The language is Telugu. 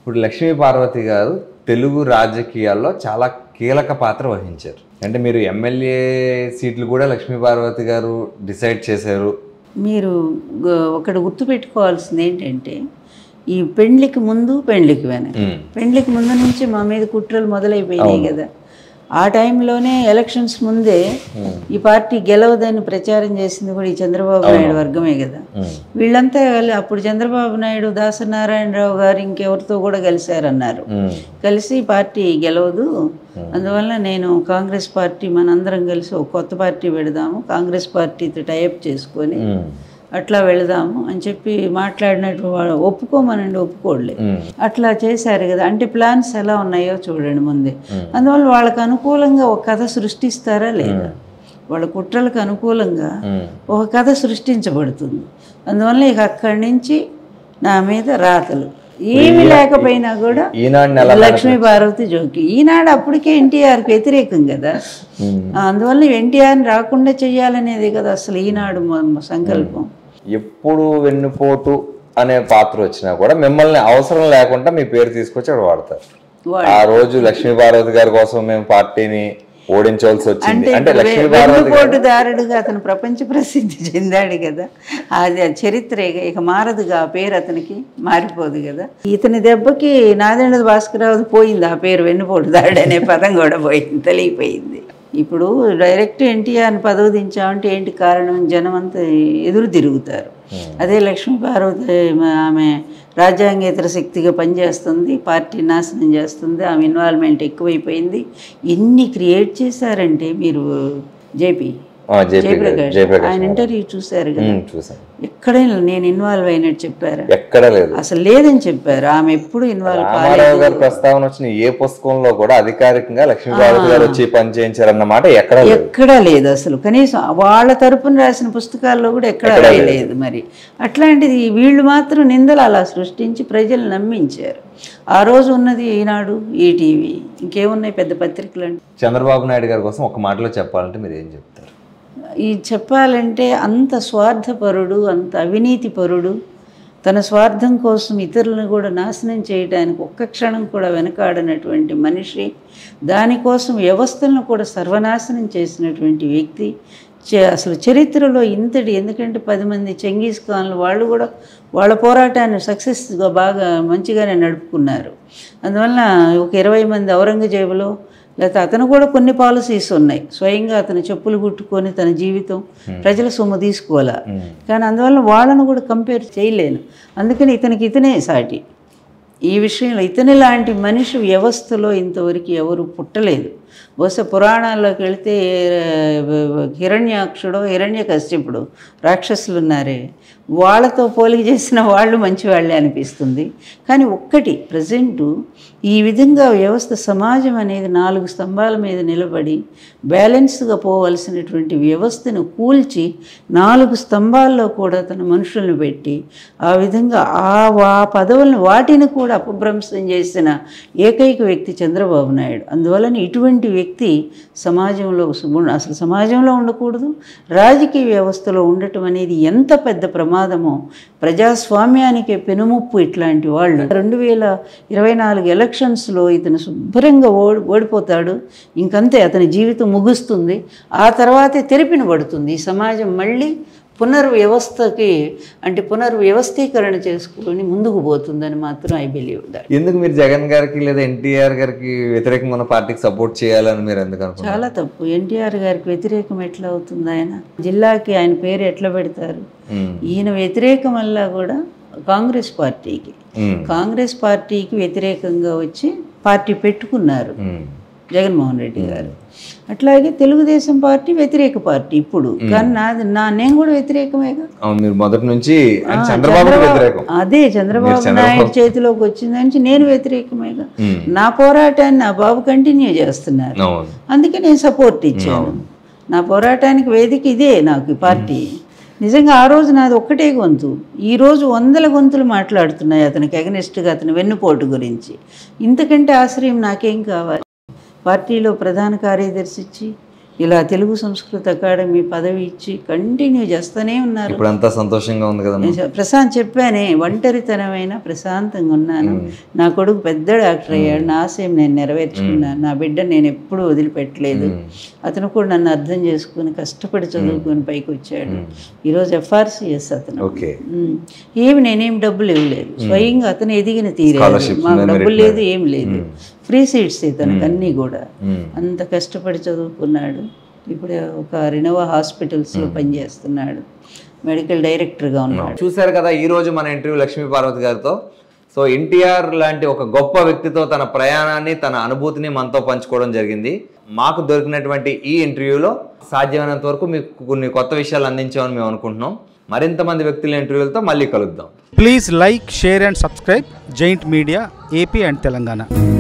ఇప్పుడు లక్ష్మీ పార్వతి గారు తెలుగు రాజకీయాల్లో చాలా కీలక పాత్ర వహించారు అంటే మీరు ఎమ్మెల్యే సీట్లు కూడా లక్ష్మీ పార్వతి గారు డిసైడ్ చేశారు మీరు గ- ఒకటి గుర్తుపెట్టుకోవాల్సింది ఏంటంటే ఈ పెండ్లికి ముందు పెండ్లికి వెనక ఉమ్, పెండ్లికి ముందు నుంచి మా మీద కుట్రలు మొదలైపోయినాయి కదా ఆ టైంలోనే ఎలక్షన్స్ ముందే ఈ పార్టీ గెలవదని ప్రచారం చేసింది కూడా ఈ చంద్రబాబు నాయుడు వర్గమే కదా ఉమ్, వీళ్ళంతా కలి- అప్పుడు చంద్రబాబు నాయుడు దాసనారాయణరావు గారు ఇంకెవరితో కూడా కలిశారన్నారు ఉమ్, కలిసి పార్టీ గెలవదు అందువల్ల నేను కాంగ్రెస్ పార్టీ మనందరం కలిసి ఒక కొత్త పార్టీ పెడదాము కాంగ్రెస్ పార్టీతో టైఅప్ చేసుకొని ఉమ్, అట్లా వెళదాము అని చెప్పి మాట్లాడినట్టు వాళ్ళు ఒప్పుకోమనండి ఒప్పుకోలే ఉమ్, అట్లా చేశారు కదా అంటే ప్లాన్స్ ఎలా ఉన్నాయో చూడండి ముందే అందువల్ల వాళ్ళకి అనుకూలంగా ఒక కథ సృష్టిస్తారా లేదా వాళ్ళ కుట్రలకు అనుకూలంగా ఉమ్, ఒక కథ సృష్టించబడుతుంది అందువల్ల ఇక అక్కడి నుంచి నా మీద రాతలు ఏమి లేకపోయినా కూడా ఈనాడు నెల లక్ష్మీ పార్వతి జోకి ఈనాడు అప్పటికే ఎన్టీఆర్కి వ్యతిరేకం కదా ఉమ్. ఆ, అందువల్ల ఎన్టీఆర్ని రాకుండా చెయ్యాలనేది కదా అసలు ఈనాడు మ- సంకల్పం ఎప్పుడు వెన్నుపోటు అనే పాత్ర వచ్చినా కూడా మిమ్మల్ని అవసరం లేకుండా మీ పేరు తీసుకొచ్చి అక్కడ వాడతారు వా- ఆ రోజు లక్ష్మీ పార్వతి గారి కోసం మేము పార్టీని ఓడించవలసి వచ్చింది అంటే లక్ష్మీ పార్వతి గారు వెన్నుపోటుదారుడుగా అతను ప్రపంచ ప్రసిద్ధి చెందాడు కదా అది ఆ చరిత్ర ఇక ఇక మారదుగా ఆ పేరు అతనికి మారిపోదు కదా ఇతని దెబ్బకి నాదెండ్ల భాస్కరరావు పోయింది ఆ పేరు వెన్నుపోటుదారుడు అనే పదం కూడా పోయింది తెలియపోయింది ఇప్పుడు డైరెక్ట్ ఎన్టీఆర్ని పదవి దించామంటే ఏంటి కారణం జనం అంతా ఎదురు తిరుగుతారు అదే లక్ష్మీ పార్వతి ఆమె రాజ్యాంగేతర శక్తిగా పనిచేస్తుంది పార్టీ నాశనం చేస్తుంది ఆమె ఇన్వాల్వ్మెంట్ ఎక్కువైపోయింది ఎన్ని క్రియేట్ చేశారంటే మీరు జేపీ ఆ, జేపీ గారు, జయప్రకాష్ జయప్రకాష్ ఆయన ఇంటర్వ్యూ చూశారు కదా ఉమ్, చూసాను ఎక్కడైనా నేను ఇన్వాల్వ్ అయినట్టు చెప్పారా ఎక్కడ లేదు అసలు లేదని చెప్పారు ఆమె ఎప్పుడు ఇన్వాల్వ్ రామారావు గారి ప్రస్తావన వచ్చిన ఏ పుస్తకంలో కూడా అధికారికంగా లక్ష్మీ పార్వతి గారు వచ్చి పని చేయించారన్నమాట ఎక్కడ లేదు ఎక్కడా లేదు అసలు కనీసం వాళ్ళ తరపున రాసిన పుస్తకాల్లో కూడా ఎక్కడా లేదు మరి అట్లాంటిది వీళ్ళు మాత్రం నిందలు అలా సృష్టించి ప్రజలు నమ్మించారు ఆ రోజు ఉన్నది ఈనాడు ఈటీవీ ఇంకేమున్నాయి పెద్ద పత్రికలు అంటే చంద్రబాబు నాయుడు గారి కోసం ఒక మాటలో చెప్పాలంటే మీరు ఏం చెప్తారు ఈ చెప్పాలంటే అంత స్వార్థపరుడు అంత అవినీతి పరుడు తన స్వార్థం కోసం ఇతరులను కూడా నాశనం చేయడానికి ఒక్క క్షణం కూడా వెనకాడనటువంటి మనిషి దానికోసం వ్యవస్థలను కూడా సర్వనాశనం చేసినటువంటి వ్యక్తి చే- అసలు చరిత్రలో ఇంతటి ఎందుకంటే పది మంది చెంగీస్ ఖాన్లు వాళ్ళు కూడా వాళ్ళ పోరాటాన్ని సక్సెస్గా బాగా మంచిగానే నడుపుకున్నారు అందువల్ల ఒక ఇరవై మంది ఔరంగజేబులో లేకపోతే అతను కూడా కొన్ని పాలసీస్ ఉన్నాయి స్వయంగా అతను చెప్పులు కుట్టుకొని తన జీవితం ప్రజల సొమ్ము తీసుకోవాలా కానీ అందువల్ల వాళ్ళను కూడా కంపేర్ చేయలేను అందుకని ఇతనికి ఇతనే సాటి ఈ విషయంలో ఇతని లాంటి మనిషి వ్యవస్థలో ఇంతవరకు ఎవరు పుట్టలేదు బహుశా పురాణాల్లోకి వెళితే ఆ, హిరణ్యాక్షుడో హిరణ్య కశ్యపుడు రాక్షసులు ఉన్నారే వాళ్ళతో పోలిక చేసిన వాళ్ళు మంచివాళ్ళే అనిపిస్తుంది కానీ ఒక్కటి ప్రజెంటు ఈ విధంగా వ్యవస్థ సమాజం అనేది నాలుగు స్తంభాల మీద నిలబడి బ్యాలెన్స్గా పోవలసినటువంటి వ్యవస్థను కూల్చి నాలుగు స్తంభాల్లో కూడా తన మనుషులను పెట్టి ఆ విధంగా ఆ ఆ పదవులను వాటిని కూడా అపభ్రంశం చేసిన ఏకైక వ్యక్తి చంద్రబాబు నాయుడు అందువలన ఇటువంటి వ్యక్తి సమాజంలో ఉం- అసలు సమాజంలో ఉండకూడదు రాజకీయ వ్యవస్థలో ఉండటం అనేది ఎంత పెద్ద ప్రమాదమో ప్రజాస్వామ్యానికి పెనుముప్పు ఇట్లాంటి వాళ్ళు రెండు వేల ఇరవై నాలుగు ఎలక్షన్స్లో ఇతను శుభ్రంగా ఓడి ఓడిపోతాడు ఇంకంతే అతని జీవితం ముగుస్తుంది ఆ తర్వాతే తెరిపిన పడుతుంది ఈ సమాజం మళ్ళీ పునర్వ్యవస్థకి అంటే పునర్వ్యవస్థీకరణ చేసుకొని ముందుకు పోతుందని మాత్రం ఐ బిలీవ్ దట్ ఎందుకు మీరు జగన్ గారికి లేదా ఎన్టీఆర్ గారికి వ్యతిరేకంగా ఉన్న పార్టీకి సపోర్ట్ చేయాలని మీరు ఎందుకు అనుకుంటారు చాలా తప్పు ఎన్టీఆర్ గారికి వ్యతిరేకం ఎట్లా అవుతుంది ఆయన జిల్లాకి ఆయన పేరు ఎట్లా పెడతారు ఉమ్, ఈయన వ్యతిరేకం వల్ల కూడా కాంగ్రెస్ పార్టీకి ఉమ్, కాంగ్రెస్ పార్టీకి వ్యతిరేకంగా వచ్చి పార్టీ పెట్టుకున్నారు ఉమ్, జగన్మోహన్ రెడ్డి గారు అట్లాగే తెలుగుదేశం పార్టీ వ్యతిరేక పార్టీ ఇప్పుడు కానీ నాది నా నేను కూడా వ్యతిరేకమేగా అవును మీరు మొదటి నుంచి అంటే చంద్రబాబు వ్యతిరేకం అదే చంద్రబాబు నాయుడు చేతిలోకి వచ్చిన నుంచి నేను వ్యతిరేకమేగా ఉమ్, నా పోరాటాన్ని నా బాబు కంటిన్యూ చేస్తున్నారు అవును అందుకే నేను సపోర్ట్ ఇచ్చాను నా పోరాటానికి వేదిక ఇదే నాకు ఈ పార్టీ నిజంగా ఆ రోజు నాది ఒక్కటే గొంతు ఈ రోజు వందల గొంతులు మాట్లాడుతున్నాయి అతనికి అగనిస్ట్గా అతని వెన్నుపోటు గురించి ఇంతకంటే ఆశ్రయం నాకేం కావాలి పార్టీలో ప్రధాన కార్యదర్శి ఇచ్చి ఇలా తెలుగు సంస్కృత అకాడమీ పదవి ఇచ్చి కంటిన్యూ చేస్తూనే ఉన్నారు ఇప్పుడు అంతా సంతోషంగా ఉంది కదమ్మా నేను చె- ప్రశాంత్ చెప్పానే ఒంటరితనమైన ప్రశాంతంగా ఉన్నాను నా కొడుకు పెద్ద డాక్టర్ అయ్యాడు నా ఆశయం నేను నెరవేర్చుకున్నాను నా బిడ్డ నేను ఎప్పుడూ వదిలిపెట్టలేదు అతను కూడా నన్ను అర్థం చేసుకుని కష్టపడి చదువుకొని పైకి వచ్చాడు ఈరోజు ఎఫ్ఆర్సిఎస్ అతను ఓకే ఉమ్. ఏమి నేనేం డబ్బులు ఇవ్వలేదు స్వయంగా అతను ఎదిగిన తీరే Scholarships, మాకు merit డబ్బులు లేదు ఏం లేదు ఫ్రీ సీట్స్ తనకు అన్నీ కూడా మ్మ్. అంత కష్టపడి చదువుకున్నాడు ఇప్పుడు ఒక రినోవా హాస్పిటల్స్లో పనిచేస్తున్నాడు మెడికల్ డైరెక్టర్గా ఉన్నాడు చూశారు కదా ఈ రోజు మన ఇంటర్వ్యూ లక్ష్మీ పార్వతి గారితో సో ఎన్టీఆర్ లాంటి ఒక గొప్ప వ్యక్తితో తన ప్రయాణాన్ని తన అనుభూతిని మనతో పంచుకోవడం జరిగింది మాకు దొరికినటువంటి ఈ ఇంటర్వ్యూలో సాధ్యమైనంత వరకు మీకు కొన్ని కొత్త విషయాలు అందించామని మేము అనుకుంటున్నాం మరింత మంది వ్యక్తుల ఇంటర్వ్యూలతో మళ్ళీ కలుద్దాం Please like, share and subscribe Giant Media AP and Telangana.